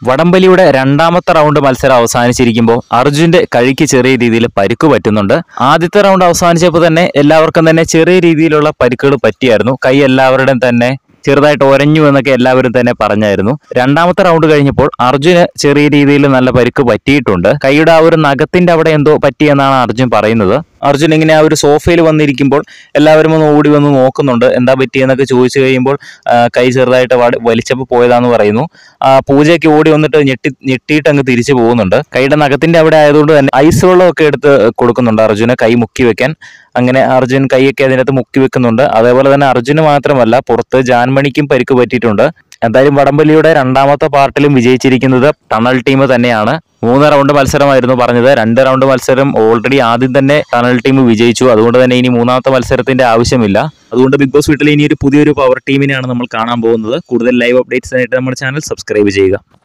വടംവലിയുടെ രണ്ടാമത്തെ റൗണ്ട് മത്സരം അവസാനിച്ചിരിക്കുമ്പോൾ അർജുന്റെ കഴിക്ക് ചെറിയ രീതിയിൽ പരിക്ക് പറ്റുന്നുണ്ട് ആദ്യത്തെ റൗണ്ട് അവസാനിച്ചപ്പോൾ തന്നെ എല്ലാവർക്കും തന്നെ ചെറിയ രീതിയിലുള്ള പരിക്കുകൾ പറ്റിയായിരുന്നു കൈ എല്ലാവരുടെയും തന്നെ ചെറുതായിട്ട് ഒരഞ്ഞു എന്നൊക്കെ എല്ലാവരും തന്നെ പറഞ്ഞായിരുന്നു രണ്ടാമത്തെ റൗണ്ട് കഴിഞ്ഞപ്പോൾ അർജുന് ചെറിയ രീതിയിൽ നല്ല പരിക്ക് പറ്റിയിട്ടുണ്ട് കൈയുടെ ആ ഒരു നഖത്തിന്റെ അവിടെ എന്തോ പറ്റിയെന്നാണ് അർജുൻ പറയുന്നത് അർജുൻ ഇങ്ങനെ ആ ഒരു സോഫയിൽ വന്നിരിക്കുമ്പോൾ എല്ലാവരും ഒന്ന് ഓടി വന്ന് നോക്കുന്നുണ്ട് എന്താ പറ്റിയെന്നൊക്കെ ചോദിച്ചു കഴിയുമ്പോൾ ആ, കൈ ചെറുതായിട്ട് വടി- വലിച്ചപ്പോൾ പോയതാന്ന് പറയുന്നു ആ, പൂജയ്ക്ക് ഓടി വന്നിട്ട് ഞെട്ടി ഞെട്ടിയിട്ട് അങ്ങ് തിരിച്ചു പോകുന്നുണ്ട് കൈയുടെ നഖത്തിന്റെ അവിടെ ആയതുകൊണ്ട് തന്നെ ഐസ് വെള്ളമൊക്കെ എടുത്ത് കൊടുക്കുന്നുണ്ട് അർജുന് കൈ മുക്കി വെക്കാൻ അങ്ങനെ അർജുൻ കൈയൊക്കെ അതിനകത്ത് മുക്കി വെക്കുന്നുണ്ട് അതേപോലെ തന്നെ അർജുന് മാത്രമല്ല പുറത്ത് ജാൻമണിക്കും പരിക്ക് പറ്റിയിട്ടുണ്ട് എന്തായാലും വടംവലിയുടെ രണ്ടാമത്തെ പാർട്ടിലും വിജയിച്ചിരിക്കുന്നത് ടണൽ ടീം തന്നെയാണ് മൂന്ന് റൗണ്ട് മത്സരമായിരുന്നു പറഞ്ഞത് രണ്ട് റൗണ്ട് മത്സരം ഓൾറെഡി ആദ്യം തന്നെ ടണൽ ടീം വിജയിച്ചു അതുകൊണ്ട് തന്നെ ഇനി മൂന്നാമത്തെ മത്സരത്തിന്റെ ആവശ്യമില്ല അതുകൊണ്ട് ബിഗ് ബോസ് വീട്ടിൽ ഇനി ഒരു പുതിയൊരു പവർ ടീമിനെയാണ് നമ്മൾ കാണാൻ പോകുന്നത് കൂടുതൽ ലൈവ് അപ്ഡേറ്റ്സിനായിട്ട് നമ്മുടെ ചാനൽ സബ്സ്ക്രൈബ് ചെയ്യുക